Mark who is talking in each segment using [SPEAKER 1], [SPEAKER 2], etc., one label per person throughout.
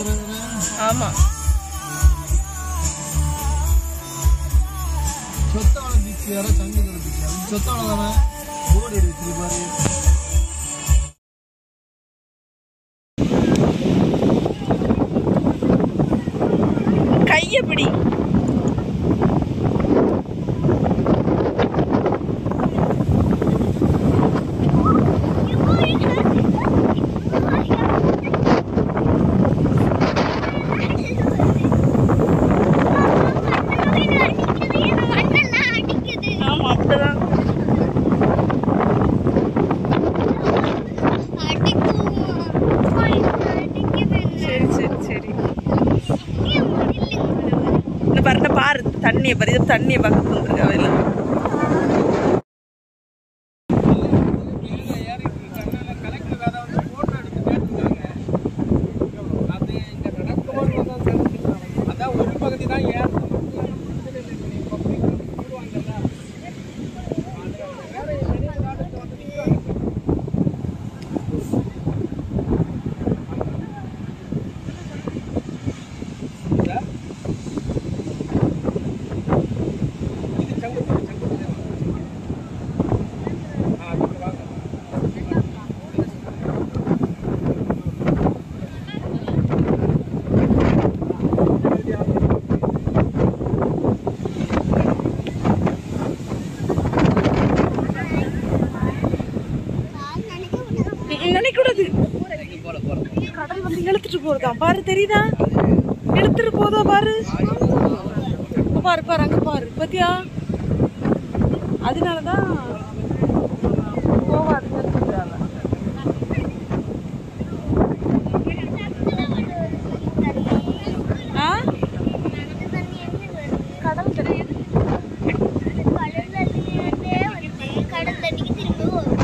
[SPEAKER 1] ஆமா
[SPEAKER 2] சொத்தவள பீச் வேற சங்குங்கிற பீச் சொத்தவள தானே போர்டு இருக்கு பாரு
[SPEAKER 1] கைய பிடி ஆமா அப்படிதான் சரி சரி சரி இந்த பாரு பாரு தண்ணியை பாரு இது தண்ணியை பக்கத்துல வந்துருக்க அவையில
[SPEAKER 2] அதான் ஒரு பகுதி தான் ஏன்
[SPEAKER 1] நினைக்கூடாது கடல் வந்து இழுத்துட்டு போறதா பாரு தெரியுதா இழுத்துட்டு போதா பாரு இப்ப பாரு பாரு அங்க பாரு பாத்தியா அதனாலதான் போகாதுன்னு சொல்றாங்க ஆ கடல் தெரியுது
[SPEAKER 3] கடல் தண்ணிக்கு திரும்ப வரும்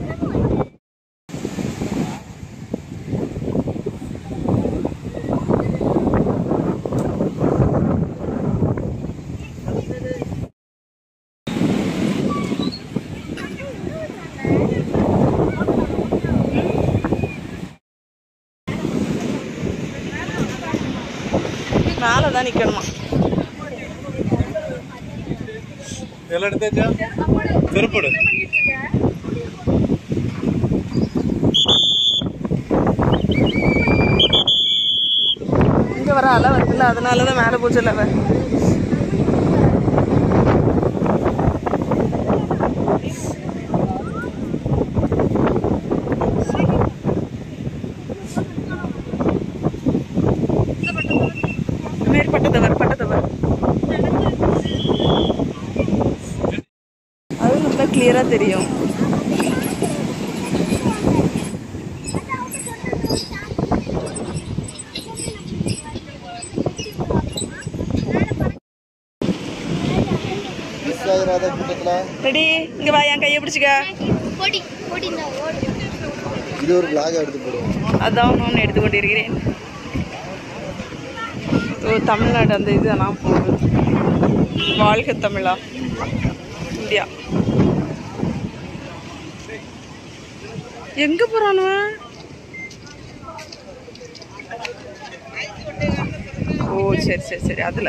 [SPEAKER 1] மேலே தான் நிக்கணுமா
[SPEAKER 2] எல்லாம் எடுத்தாச்சா திருப்படு
[SPEAKER 1] இங்க வர அலை வருதுல்ல அதனால தான் மேலே போச்சு அலை மேரி பட்டதவர் பட்டதவர் அது நல்லா கிளியரா தெரியும்
[SPEAKER 2] மிஸ் ஆகிறாத கூட்டத்தில்
[SPEAKER 1] ரெடி இங்க வா என் கையை பிடிச்சிக்க
[SPEAKER 3] பொடி பொடி இந்த ஓடு
[SPEAKER 2] இது ஒரு vlog எடுத்து போடுவோம்
[SPEAKER 1] அதான் நான் எடுத்துக்கொண்டிருக்கிறேன் ஓ தமிழ்நாடு அந்த இது நான் போகுது வாழ்க தமிழா இந்தியா எங்க போறானுவன் ஓ சரி சரி சரி அதுல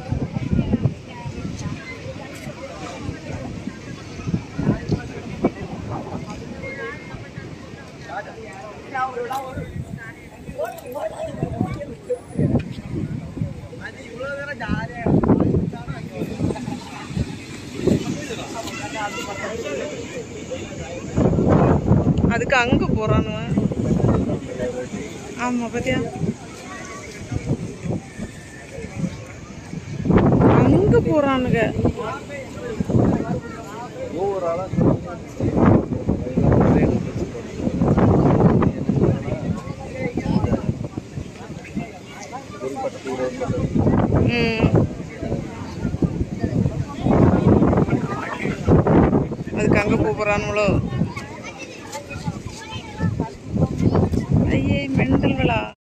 [SPEAKER 1] அதுக்கு அங்க போறானுவன் ஆமா பாத்தியா அங்க போறானுங்க
[SPEAKER 2] ஒவ்வொரு ஆளாக
[SPEAKER 1] ம் அதுக்கு அங்க போக போறானுங்களோ ஐயே மெண்டல்களா